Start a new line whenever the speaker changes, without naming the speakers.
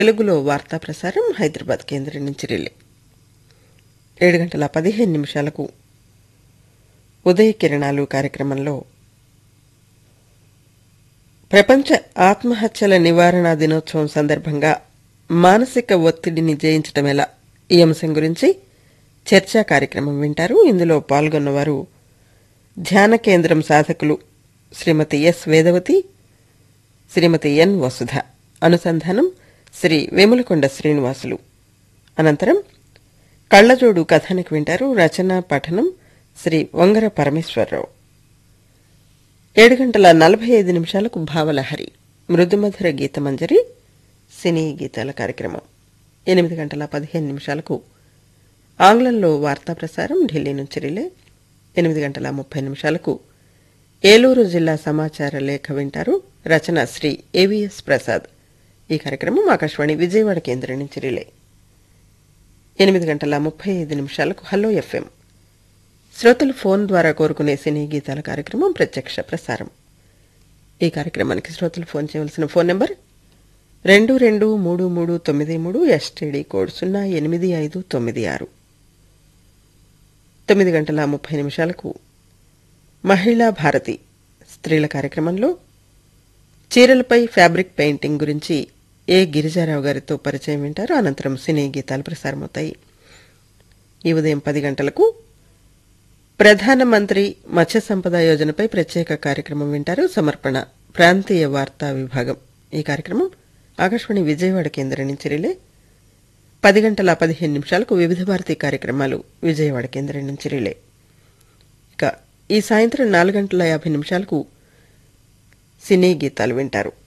తెలుగులో వార్తా ప్రసారం హైదరాబాద్ కేంద్రం నుంచి రిలే ఏడు గంటల పదిహేను నిమిషాలకు ఉదయ కిరణాలు కార్యక్రమంలో ప్రపంచ ఆత్మహత్యల నివారణ దినోత్సవం సందర్భంగా మానసిక ఒత్తిడిని జయించడం ఎలా ఈ అంశం గురించి చర్చా కార్యక్రమం వింటారు ఇందులో పాల్గొన్నవారు ధ్యాన కేంద్రం సాధకులు శ్రీమతి ఎస్ వేదవతి శ్రీమతి ఎన్ వసుధ అనుసంధానం శ్రీ వేములకొండ శ్రీనివాసులు అనంతరం కళ్లజోడు కథానికి వింటారు రచన పఠనం శ్రీ వంగర పరమేశ్వరరావు ఏడు గంటల నలభై ఐదు నిమిషాలకు భావలహరి మృదుమధుర గీతమంజరి సినీ గీతాల కార్యక్రమం ఎనిమిది గంటల పదిహేను నిమిషాలకు ఆంగ్లంలో వార్తా ప్రసారం ఢిల్లీ నుంచి రిలే ఎనిమిది గంటల ముప్పై నిమిషాలకు ఏలూరు జిల్లా సమాచార లేఖ వింటారు రచన శ్రీ ఏవిఎస్ ప్రసాద్ ఈ కార్యక్రమం ఆకాశవాణి విజయవాడ కేంద్రం నుంచి రిలే ఎనిమిది గంటల ముప్పై ఐదు నిమిషాలకు హలో ఎఫ్ఎం శ్రోతలు ఫోన్ ద్వారా కోరుకునే సినీ గీతాల కార్యక్రమం ప్రత్యక్ష ప్రసారం ఈ కార్యక్రమానికి శ్రోతలు ఫోన్ చేయవలసిన ఫోన్ నెంబర్ రెండు రెండు మూడు మూడు తొమ్మిది మూడు ఎస్టీడీ కోడ్ సున్నా ఎనిమిది ఐదు తొమ్మిది ఆరు తొమ్మిది గంటల ముప్పై నిమిషాలకు మహిళా భారతి స్త్రీల కార్యక్రమంలో చీరలపై ఫ్యాబ్రిక్ పెయింటింగ్ గురించి ఏ గిరిజారావు గారితో పరిచయం వింటారు అనంతరం సినీ గీతాలు ప్రసారమవుతాయి ఈ ఉదయం పది గంటలకు ప్రధానమంత్రి మత్స్య సంపద యోజనపై ప్రత్యేక కార్యక్రమం వింటారు సమర్పణ ప్రాంతీయ వార్తా విభాగం ఈ కార్యక్రమం ఆకాశవాణి విజయవాడ కేంద్రం నుంచి రిలే పది గంటల పదిహేను నిమిషాలకు వివిధ భారతీ కార్యక్రమాలు విజయవాడ కేంద్రం నుంచి రిలే ఇక ఈ సాయంత్రం నాలుగు గంటల యాభై నిమిషాలకు సినీ గీతాలు వింటారు